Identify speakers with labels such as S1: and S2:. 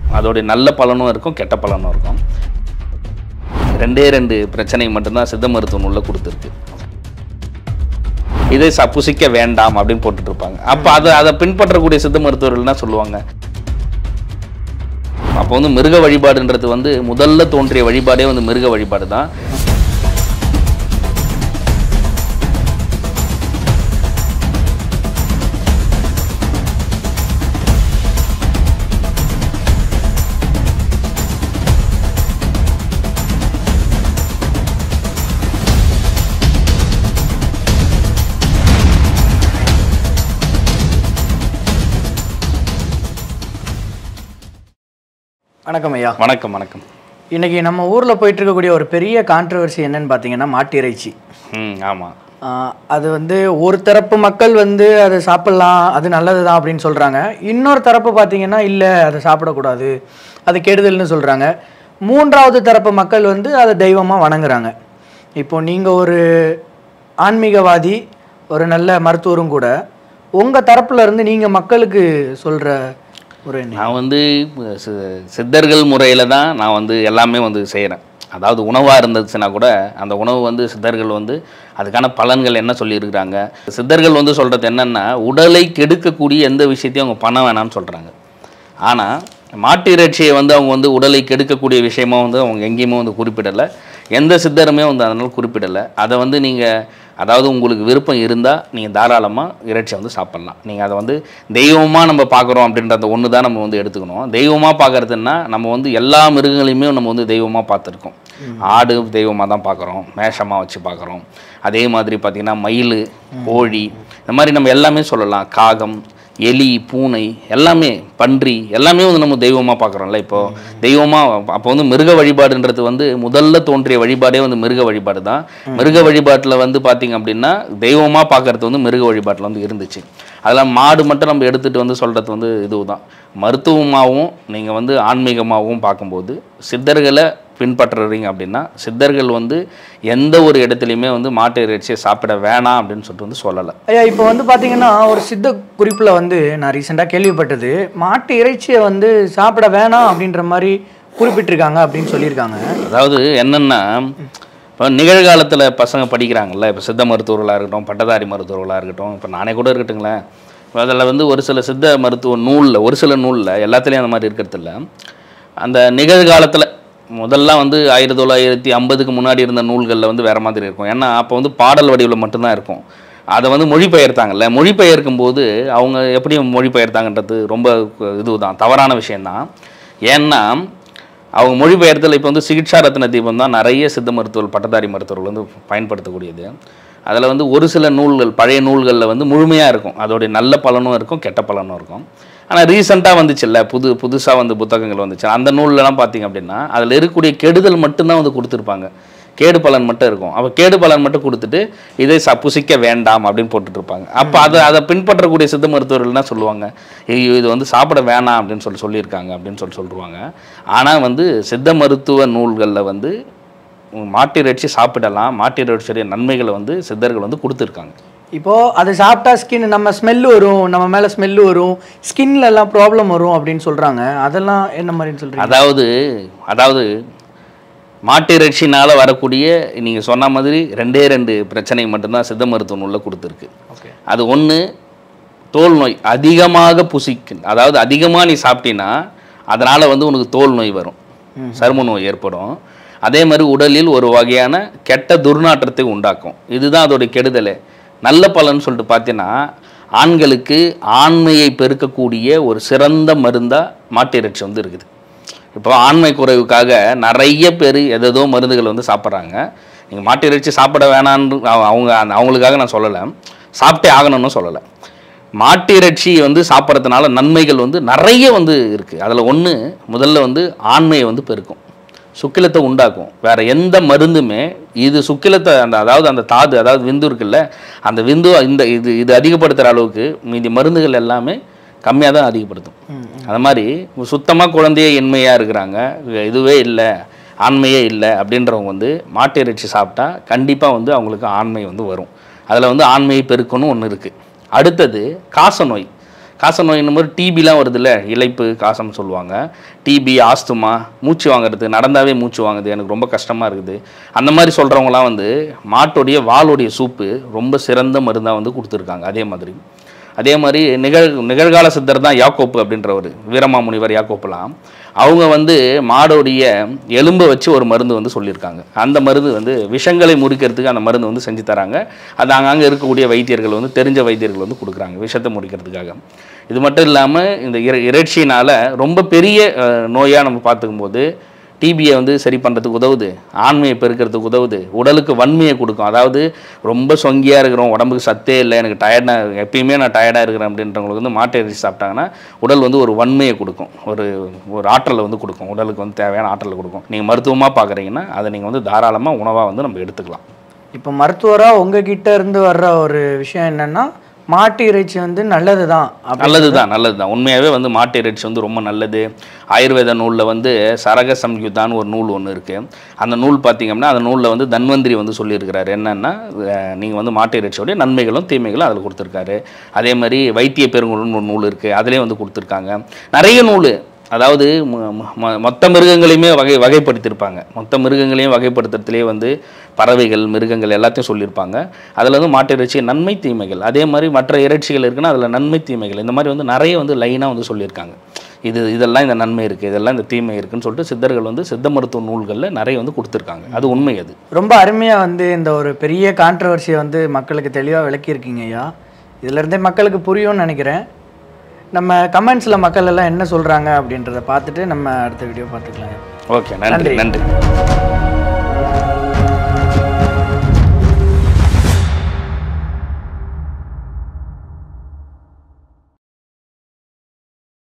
S1: அதோடைய நல்ல பலனும் இருக்கும் கெட்ட பலனும் இருக்கும் ரெண்டே ரெண்டு பிரச்சனை மட்டும்தான் சித்த மருத்துவ நூலில் கொடுத்துருக்கு இதை ச புசிக்க வேண்டாம் அப்படின்னு போட்டுட்டு இருப்பாங்க அப்போ அதை அதை பின்பற்றக்கூடிய சித்த மருத்துவர்கள் என்ன சொல்லுவாங்க அப்போ வந்து மிருக வழிபாடுன்றது வந்து முதல்ல தோன்றிய வழிபாடே வந்து மிருக வழிபாடு தான்
S2: வணக்கம் ஐயா
S1: வணக்கம் வணக்கம்
S2: இன்னைக்கு நம்ம ஊரில் போயிட்டு இருக்கக்கூடிய ஒரு பெரிய கான்ட்ரவர்சி என்னன்னு பார்த்தீங்கன்னா மாட்டு இறைச்சி
S1: ம் ஆமாம்
S2: ஆஹ் அது வந்து ஒரு தரப்பு மக்கள் வந்து அதை சாப்பிட்லாம் அது நல்லது தான் அப்படின்னு சொல்கிறாங்க இன்னொரு தரப்பு பார்த்தீங்கன்னா இல்லை அதை சாப்பிடக்கூடாது அது கெடுதல்னு சொல்கிறாங்க மூன்றாவது தரப்பு மக்கள் வந்து அதை தெய்வமாக வணங்குறாங்க இப்போ நீங்கள் ஒரு ஆன்மீகவாதி ஒரு நல்ல மருத்துவரும் கூட உங்கள் தரப்புல இருந்து நீங்கள் மக்களுக்கு சொல்கிற ஒரு என்ன
S1: நான் வந்து சி- சித்தர்கள் முறையில் தான் நான் வந்து எல்லாமே வந்து செய்கிறேன் அதாவது உணவாக இருந்துச்சுன்னா கூட அந்த உணவு வந்து சித்தர்கள் வந்து அதுக்கான பலன்கள் என்ன சொல்லியிருக்கிறாங்க சித்தர்கள் வந்து சொல்கிறது என்னென்னா உடலை கெடுக்கக்கூடிய எந்த விஷயத்தையும் அவங்க பண்ண வேணாம்னு சொல்கிறாங்க ஆனால் மாட்டு இறைச்சியை வந்து அவங்க வந்து உடலை கெடுக்கக்கூடிய விஷயமா வந்து அவங்க எங்கேயுமே வந்து குறிப்பிடலை எந்த சித்தருமே வந்து அதனால் குறிப்பிடலை அதை வந்து நீங்கள் அதாவது உங்களுக்கு விருப்பம் இருந்தால் நீங்கள் தாராளமாக இறைச்சியை வந்து சாப்பிட்லாம் நீங்கள் அதை வந்து தெய்வமாக நம்ம பார்க்குறோம் அப்படின்ற அந்த ஒன்று தான் நம்ம வந்து எடுத்துக்கணும் தெய்வமாக பார்க்குறதுன்னா நம்ம வந்து எல்லா மிருகங்களையுமே நம்ம வந்து தெய்வமாக பார்த்துருக்கோம் ஆடு தெய்வமாக தான் பார்க்குறோம் மேஷமாக வச்சு பார்க்குறோம் அதே மாதிரி பார்த்திங்கன்னா மயில் கோழி இந்த மாதிரி நம்ம எல்லாமே சொல்லலாம் காகம் எலி பூனை எல்லாமே பன்றி எல்லாமே வந்து நம்ம தெய்வமாக பார்க்குறோம்ல இப்போ தெய்வமாக அப்போ வந்து மிருக வழிபாடுன்றது வந்து முதல்ல தோன்றிய வழிபாடே வந்து மிருக வழிபாடு தான் மிருக வழிபாட்டில் வந்து பார்த்தீங்க அப்படின்னா தெய்வமாக பார்க்கறது வந்து மிருக வழிபாட்டில் வந்து இருந்துச்சு அதில் மாடு மட்டும் நம்ம எடுத்துகிட்டு வந்து சொல்கிறது வந்து இதுதான் மருத்துவமாகவும் நீங்கள் வந்து ஆன்மீகமாகவும் பார்க்கும்போது சித்தர்களை பின்பற்றுறீங்க அப்படின்னா சித்தர்கள் வந்து எந்த ஒரு இடத்துலையுமே வந்து மாட்டு இறைச்சியை சாப்பிட வேணாம் அப்படின்னு சொல்லிட்டு வந்து சொல்லலை
S2: ஐயா இப்போ வந்து பார்த்தீங்கன்னா ஒரு சித்த குறிப்பில் வந்து நான் ரீசெண்டாக கேள்விப்பட்டது மாட்டு இறைச்சியை வந்து சாப்பிட வேணாம் அப்படின்ற மாதிரி குறிப்பிட்டிருக்காங்க அப்படின்னு சொல்லியிருக்காங்க
S1: அதாவது என்னென்னா இப்போ நிகழ்காலத்தில் பசங்க படிக்கிறாங்கல்ல இப்போ சித்த மருத்துவர்களாக இருக்கட்டும் பட்டதாரி மருத்துவர்களாக இருக்கட்டும் இப்போ நானே கூட இருக்கட்டுங்களேன் இப்போ அதில் வந்து ஒரு சில சித்த மருத்துவ நூலில் ஒரு சில நூலில் எல்லாத்துலேயும் அந்த மாதிரி இருக்கிறதில்ல அந்த நிகழ்காலத்தில் முதல்ல வந்து ஆயிரத்தி தொள்ளாயிரத்தி ஐம்பதுக்கு முன்னாடி இருந்த நூல்களில் வந்து வேறு மாதிரி இருக்கும் ஏன்னா அப்போ வந்து பாடல் வடிவில் மட்டும்தான் இருக்கும் அதை வந்து மொழிபெயர்த்தாங்கல்ல மொழிபெயர்க்கும் போது அவங்க எப்படி மொழிபெயர்த்தாங்கன்றது ரொம்ப இதுதான் தவறான விஷயந்தான் ஏன்னா அவங்க மொழிபெயர்த்தல் இப்போ வந்து சிகிச்சா ரத்ன தீபம் தான் நிறைய சித்த மருத்துவர்கள் பட்டதாரி மருத்துவர்கள் வந்து பயன்படுத்தக்கூடியது அதில் வந்து ஒரு சில நூல்கள் பழைய நூல்களில் வந்து முழுமையாக இருக்கும் அதோடைய நல்ல பலனும் இருக்கும் கெட்ட பலனும் இருக்கும் ஆனால் ரீசெண்டாக வந்துச்சுல்ல புது புதுசாக வந்து புத்தகங்கள் வந்துச்சு அந்த நூல்லலாம் பார்த்தீங்க அப்படின்னா அதில் இருக்கக்கூடிய கெடுதல் மட்டும்தான் வந்து கொடுத்துருப்பாங்க கேடு பலன் மட்டும் இருக்கும் அப்போ கேடு பலன் மட்டும் கொடுத்துட்டு இதை ச புசிக்க வேண்டாம் அப்படின்னு போட்டுட்டு இருப்பாங்க அப்போ அதை அதை பின்பற்றக்கூடிய சித்த மருத்துவர்கள் என்ன சொல்லுவாங்க ஐயோ இது வந்து சாப்பிட வேணாம் அப்படின்னு சொல்லி சொல்லியிருக்காங்க அப்படின்னு சொல்லி சொல்லுவாங்க ஆனால் வந்து சித்த மருத்துவ நூல்களில் வந்து மாட்டு இறைச்சி சாப்பிடலாம் மாட்டு இறைச்சியுடைய நன்மைகளை வந்து சித்தர்கள் வந்து கொடுத்துருக்காங்க
S2: இப்போ அதை சாப்பிட்டா ஸ்கின் நம்ம ஸ்மெல்லு வரும் நம்ம மேலே ஸ்மெல்லு வரும் ஸ்கின்ல எல்லாம் ப்ராப்ளம் வரும் அப்படின்னு சொல்றாங்க அதெல்லாம் என்ன மாதிரின்னு சொல்றீங்க
S1: அதாவது அதாவது மாட்டு இறைச்சினால வரக்கூடிய நீங்கள் சொன்ன மாதிரி ரெண்டே ரெண்டு பிரச்சனை மட்டும்தான் சித்த மருத்துவ நூலில் கொடுத்துருக்கு
S2: ஓகே
S1: அது ஒன்று தோல் நோய் அதிகமாக புசிக்கும் அதாவது அதிகமாக நீ சாப்பிட்டீன்னா அதனால் வந்து உனக்கு தோல் நோய் வரும் சரும நோய் ஏற்படும் அதே மாதிரி உடலில் ஒரு வகையான கெட்ட துர்நாற்றத்தை உண்டாக்கும் இதுதான் அதோடைய கெடுதலே நல்ல பலன் சொல்லிட்டு பார்த்தீங்கன்னா ஆண்களுக்கு ஆண்மையை பெருக்கக்கூடிய ஒரு சிறந்த மருந்தாக மாட்டு இறைச்சி வந்து இருக்குது இப்போ ஆண்மை குறைவுக்காக நிறைய பேர் எதேதோ மருந்துகள் வந்து சாப்பிட்றாங்க நீங்கள் மாட்டு இறைச்சி சாப்பிட வேணான்னு அவ- அவங்க அந்த- அவங்களுக்காக நான் சொல்லலை சாப்பிட்டே ஆகணும்னு சொல்லலை மாட்டு இறைச்சி வந்து சாப்பிட்றதுனால நன்மைகள் வந்து நிறைய வந்து இருக்குது அதில் ஒன்று முதல்ல வந்து ஆண்மையை வந்து பெருக்கும் சுக்கிலத்தை உண்டாக்கும் வேற எந்த மருந்துமே இது சுக்கிலத்தை அந்த அதாவது அந்த தாது அதாவது விந்து இருக்குல்ல அந்த விந்து இந்த இது இது அதிகப்படுத்துகிற அளவுக்கு மீதி மருந்துகள் எல்லாமே கம்மியாக தான் அதிகப்படுத்தும் அது மாதிரி சுத்தமாக குழந்தையே இன்மையாக இருக்கிறாங்க இதுவே இல்லை ஆண்மையே இல்லை அப்படின்றவங்க வந்து மாட்டு இறைச்சி சாப்பிட்டா கண்டிப்பாக வந்து அவங்களுக்கு ஆண்மை வந்து வரும் அதில் வந்து ஆண்மையை பெருக்கணும் ஒன்று இருக்குது அடுத்தது காச நோய் காச நோய் இந்த மாதிரி டிபிலாம் வருதுல்ல இலைப்பு காசம் சொல்லுவாங்க டிபி ஆஸ்துமா மூச்சு வாங்குறது நடந்தாவே மூச்சு வாங்குது எனக்கு ரொம்ப கஷ்டமாக இருக்குது அந்த மாதிரி சொல்கிறவங்களாம் வந்து மாட்டோடைய வாளுடைய சூப்பு ரொம்ப சிறந்த மருந்தாக வந்து கொடுத்துருக்காங்க அதே மாதிரி அதே மாதிரி நிகழ் நிகழ்கால சித்தர் தான் யாக்கோப்பு அப்படின்றவர் வீரமாமுனிவர் யாக்கோப்புலாம் அவங்க வந்து மாடோடைய எலும்பை வச்சு ஒரு மருந்து வந்து சொல்லியிருக்காங்க அந்த மருந்து வந்து விஷங்களை முறிக்கிறதுக்கு அந்த மருந்து வந்து செஞ்சு தராங்க அது அங்கங்கே இருக்கக்கூடிய வைத்தியர்கள் வந்து தெரிஞ்ச வைத்தியர்கள் வந்து கொடுக்குறாங்க விஷத்தை முறிக்கிறதுக்காக இது மட்டும் இல்லாமல் இந்த இர இறைச்சினால் ரொம்ப பெரிய நோயாக நம்ம பார்த்துக்கும்போது டிபியை வந்து சரி பண்ணுறதுக்கு உதவுது ஆண்மையை பெருக்கிறதுக்கு உதவுது உடலுக்கு வன்மையை கொடுக்கும் அதாவது ரொம்ப சொங்கியாக இருக்கிறோம் உடம்புக்கு சத்தே இல்லை எனக்கு டயர்டாக எப்பயுமே நான் டயர்டாக இருக்கிறேன் அப்படின்றவங்களுக்கு வந்து மாட்டு இறைச்சி சாப்பிட்டாங்கன்னா உடல் வந்து ஒரு வன்மையை கொடுக்கும் ஒரு ஒரு ஆற்றலை வந்து கொடுக்கும் உடலுக்கு வந்து தேவையான ஆற்றலை கொடுக்கும் நீங்கள் மருத்துவமாக பார்க்குறீங்கன்னா அதை நீங்கள் வந்து தாராளமாக உணவாக வந்து நம்ம எடுத்துக்கலாம்
S2: இப்போ மருத்துவராக உங்ககிட்ட இருந்து வர்ற ஒரு விஷயம் என்னன்னா மாட்டு இறைச்சி வந்து நல்லது தான்
S1: நல்லது தான் நல்லது தான் உண்மையாகவே வந்து மாட்டு இறைச்சி வந்து ரொம்ப நல்லது ஆயுர்வேத நூலில் வந்து சரக சம்யுதான்னு ஒரு நூல் ஒன்று இருக்குது அந்த நூல் பார்த்தீங்கன்னா அந்த நூலில் வந்து தன்வந்திரி வந்து சொல்லியிருக்கிறாரு என்னென்னா நீங்கள் வந்து மாட்டு இறைச்சியோடைய நன்மைகளும் தீமைகளும் அதில் கொடுத்துருக்காரு அதே மாதிரி வைத்திய பெருங்குழுன்னு ஒரு நூல் இருக்குது அதிலே வந்து கொடுத்துருக்காங்க நிறைய நூல் அதாவது மொ- மொ- மொத்த மிருகங்களையுமே வகை வகைப்படுத்தியிருப்பாங்க மொத்த மிருகங்களையும் வகைப்படுத்துறதுலேயே வந்து பறவைகள் மிருகங்கள் எல்லாத்தையும் சொல்லியிருப்பாங்க அதில் வந்து மாட்டு இறைச்சி நன்மை தீமைகள் அதே மாதிரி மற்ற இறைச்சிகள் இருக்குன்னா அதில் நன்மை தீமைகள் இந்த மாதிரி வந்து நிறைய வந்து லைனாக வந்து சொல்லியிருக்காங்க இது இதெல்லாம் இந்த நன்மை இருக்குது இதெல்லாம் இந்த தீமை இருக்குன்னு சொல்லிட்டு சித்தர்கள் வந்து சித்த மருத்துவ நூல்களில் நிறைய வந்து கொடுத்துருக்காங்க அது உண்மை அது
S2: ரொம்ப அருமையாக வந்து இந்த ஒரு பெரிய கான்ட்ரவர்சியை வந்து மக்களுக்கு தெளிவாக விளக்கியிருக்கீங்க ஐயா இதுலேருந்தே மக்களுக்கு புரியும்னு நினைக்கிறேன் நம்ம கமெண்ட்ஸில் மக்கள் எல்லாம் என்ன சொல்கிறாங்க அப்படின்றத பார்த்துட்டு நம்ம அடுத்த வீடியோ பார்த்துக்கலாம்
S1: ஓகே நன்றி நன்றி